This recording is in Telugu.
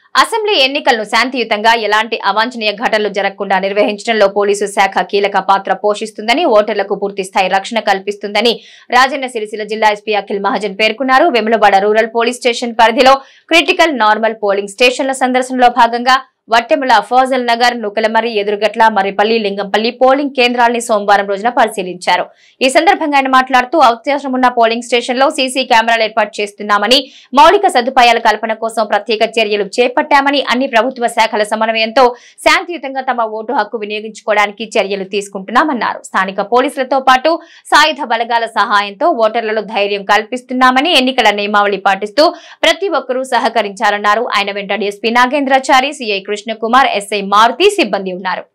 అసెంబ్లీ ఎన్నికలను శాంతియుతంగా ఎలాంటి అవాంఛనీయ ఘటనలు జరగకుండా నిర్వహించడంలో పోలీసు శాఖ కీలక పాత్ర పోషిస్తుందని ఓటర్లకు పూర్తి స్థాయి రక్షణ కల్పిస్తుందని రాజన్న సిరిసిల్ల జిల్లా ఎస్పీ అఖిల్ మహాజన్ పేర్కొన్నారు వెములవాడ రూరల్ పోలీస్ స్టేషన్ పరిధిలో క్రిటికల్ నార్మల్ పోలింగ్ స్టేషన్ల సందర్శనలో భాగంగా వట్టెముల ఫోజల్ నగర్ నుకలమర్రి ఎదురుగట్ల మర్రిపల్లి లింగంపల్లి పోలింగ్ కేంద్రాల్ని సోమవారం రోజున పరిశీలించారు ఈ సందర్భంగా ఆయన మాట్లాడుతూ అవకాశం ఉన్న పోలింగ్ స్టేషన్ లో సీసీ కెమెరాలు ఏర్పాటు చేస్తున్నామని మౌలిక సదుపాయాల కల్పన కోసం ప్రత్యేక చర్యలు చేపట్టామని అన్ని ప్రభుత్వ శాఖల సమన్వయంతో శాంతియుతంగా తమ ఓటు హక్కు వినియోగించుకోవడానికి చర్యలు తీసుకుంటున్నామన్నారు స్థానిక పోలీసులతో పాటు సాయుధ బలగాల సహాయంతో ఓటర్లలో ధైర్యం కల్పిస్తున్నామని ఎన్నికల నియమావళి పాటిస్తూ ప్రతి ఒక్కరూ సహకరించాలన్నారు ఆయన వెంట DSP Nagendrachari CI Krishnakumar SI Maruthi సిబ్బంది ఉన్నారు